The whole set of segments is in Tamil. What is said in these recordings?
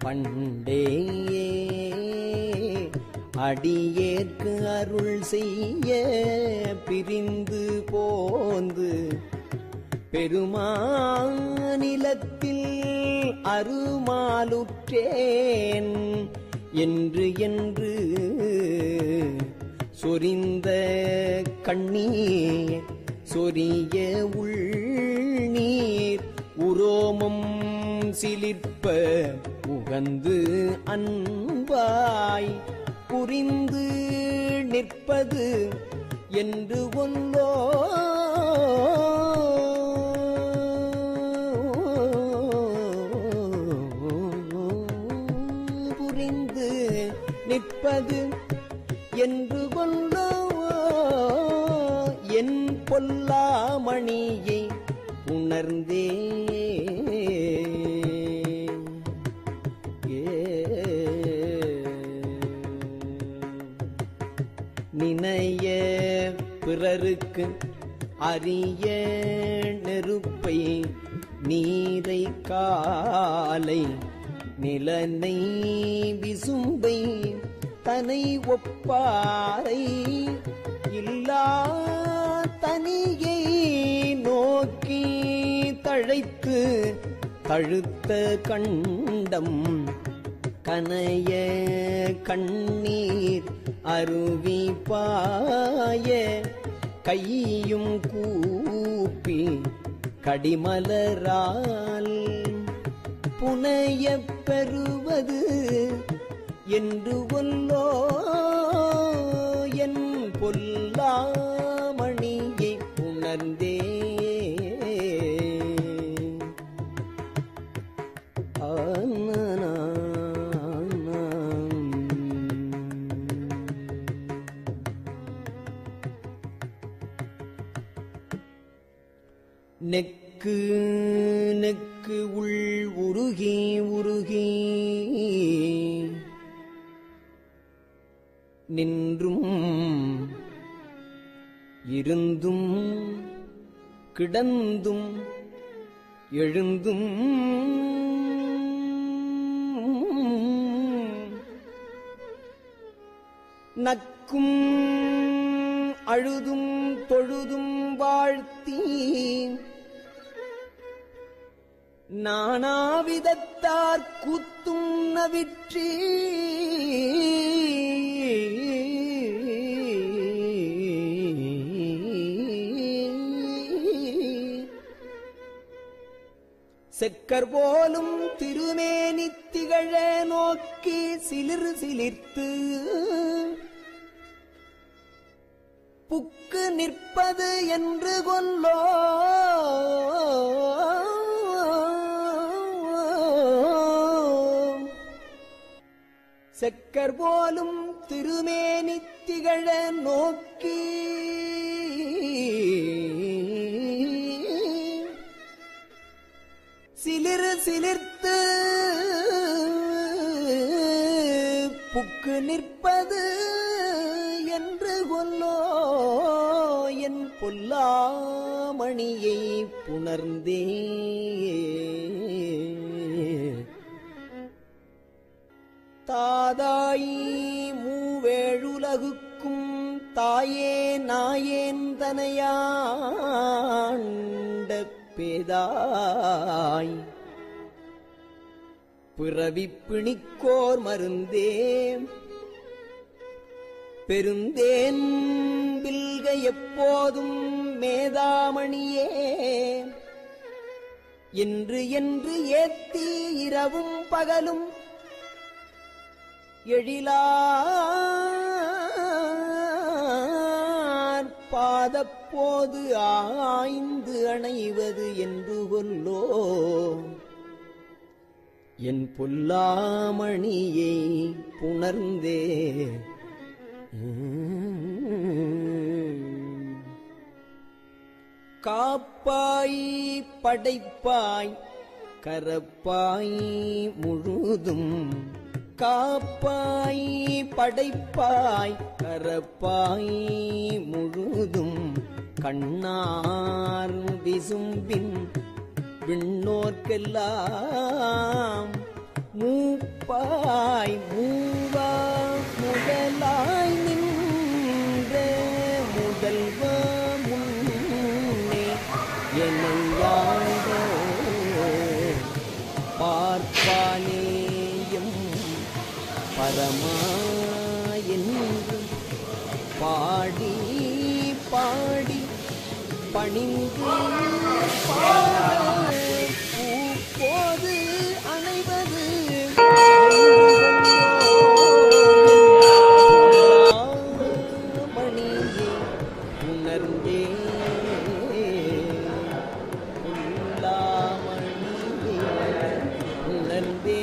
பண்டே அடியேற்கு அருள் செய்ய பிரிந்து போந்து பெருமாநிலத்தில் அருமாலுற்றேன் என்று என்று சொரிந்த கண்ணீர் சொரிய உள்நீர் உரோமம் சிலிர்ப்ப உகந்து அன்பாய் புரிந்து நிற்பது என்று ஒன்றோ புரிந்து நிற்பது என்று கொண்டோ என் பொல்லாமணியை உணர்ந்தே நினைய பிறருக்கு அரிய நெருப்பை நீரை காலை நிலனை விசும்பை தனை ஒப்பாரை இல்லா தனியை நோக்கி தழைத்து தழுத்த கண்டம் கனைய கண்ணீர் அருவி பாய கையும் கூப்பி கடிமலரால் புனையப் பெறுவது என்று ஒல்லோ என் பொல்லாமணியை உணர்ந்தே நெக்கு நெக்கு உள் உருகி உருகி நின்றும் இருந்தும் கிடந்தும் எழுந்தும் நக்கும் அழுதும் தொழுதும் வாழ்த்தி நானாவிதத்தார் கூத்தும் நவிற்றி செக்கர் போலும் திருமேனி திகழ நோக்கி சிலிர் சிலிர்த்து புக்கு நிற்பது என்று கொல்லோ செக்கர் போலும் திருமேனி திகழ நோக்கி சிலிர் சிலிர்த்து புக்கு நிற்பது என்று கொல்லோ என் பொல்லாமணியை புணர்ந்தே தாதாயி மூவேழுலகுக்கும் தாயே நாயேன் தனையாண்ட பேதாய் பிறவி பிணிக்கோர் மருந்தே பெருந்தேன் பில்க எப்போதும் மேதாமணியே என்று என்று ஏத்தி இரவும் பகலும் எழிலார் பாதப்போது ஆய்ந்து அணைவது என்று கொல்லோ என் பொல்லாமணியை புணர்ந்தே காப்பாய் படைப்பாய் கரப்பாய் முழுதும் காப்பாய் படைப்பாய் கரப்பாய் முழுதும் கண்ணார் விசும்பின் விண்ணோர்க்கெல்லாம் மூப்பாய் படைப்பாய் மூவா முதலாய் நின்ற முதல்வ முன்னே என்னையாண்ட பார்ப்பானேயும் பரமா என்று பாடி பாடி பணிந்து பாட பூப்போது அணைவது மணியே உணர்ந்தே உள்ளாமணியே உணர்ந்தே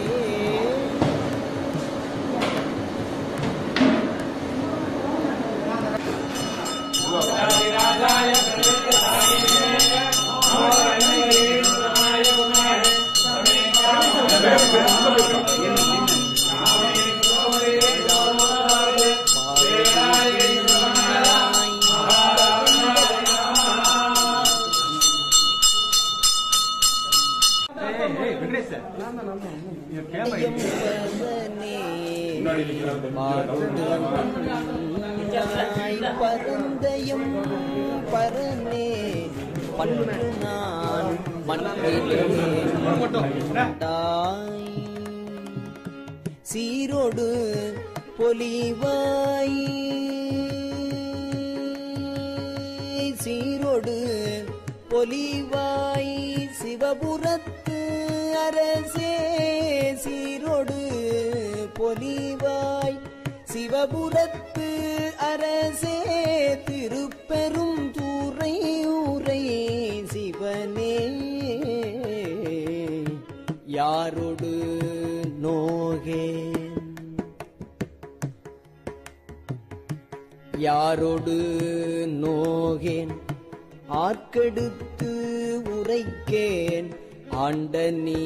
பரந்தயம் பரனே பண்டு நான் மண்ணிலே தாய் சீரோடு பொலிவாய் சீரோடு பொலிவாய் சிவபுரத்து அரசே சீரோடு பொலிவாய் சிவபுரத்து அரசே திருப்பெரும் தூரை ஊரை சிவனே யாரொடு நோகேன் யாரொடு நோகேன் ஆர்க்கெடுத்து உரைக்கேன் ஆண்ட நீ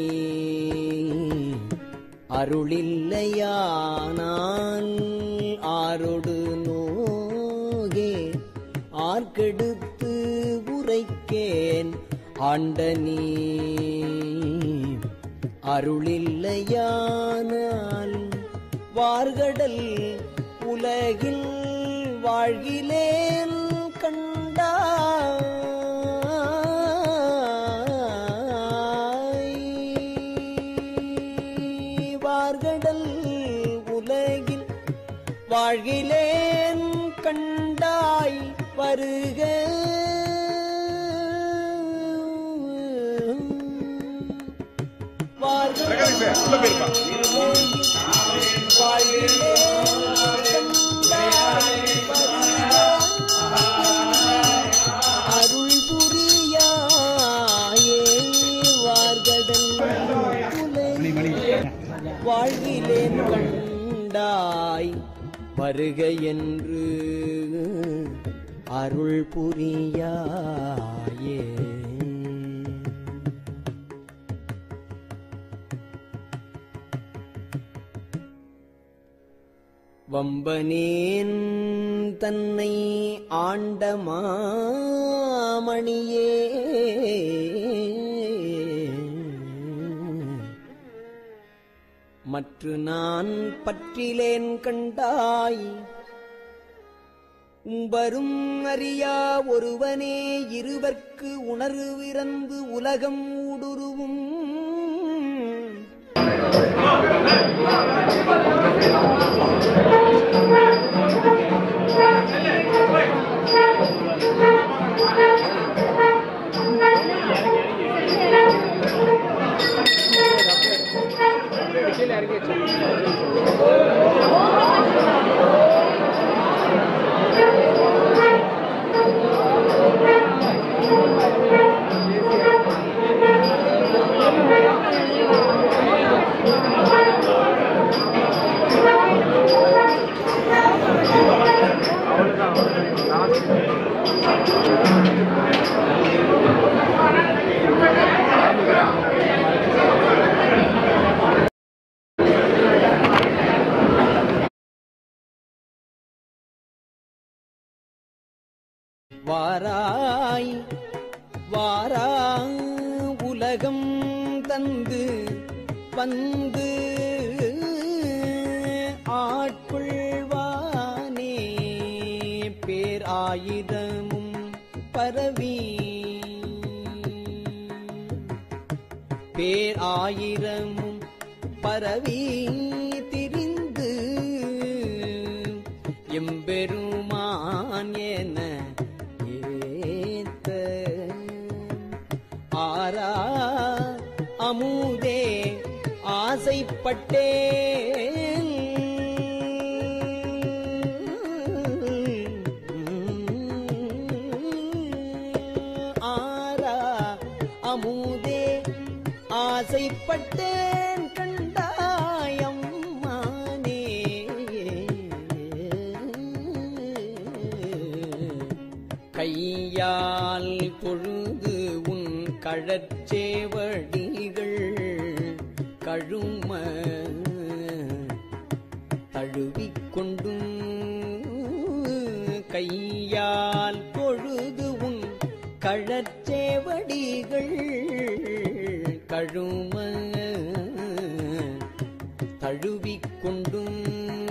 அருளில்லையானால் ஆரொடு நோகே ஆர்க்கெடுத்து உரைக்கேன் ஆண்ட நீ அருளில்லையானால் வார்கடல் உலகில் வாழ்கிலேன் கண்டாய் வார்கடல் உலகில் வாழ்கிலேன் கண்டாய் வருக அருள் புரியாயே வார்கடல் உலகில் வாழ்கிலேன் கண்டாய் வருக என்று அருள் புரியாயே வம்பனேன் தன்னை ஆண்ட மாமணியே மற்று நான் பற்றிலேன் கண்டாய் உம்பரும் அறியா ஒருவனே இருவர்க்கு உணர்விறந்து உலகம் ஊடுருவும் வாராய் வாரா உலகம் தந்து வந்து பேராயிரமும் பரவி பேராயிரமும் பரவி திரிந்து எம்பெருமான் என ஏத்த ஆரா அமுதே ஆசைப்பட்டேன் ஆரா அமுதே ஆசைப்பட்டேன் கண்டாயம் மானே கையால் பொழுது உன் கழச்சேவடிகள் கழும தழுவிக்கொண்டும் கையால் பொழுது உன் கழச்சேவடிகள் கழும தழுவிக்கொண்டும்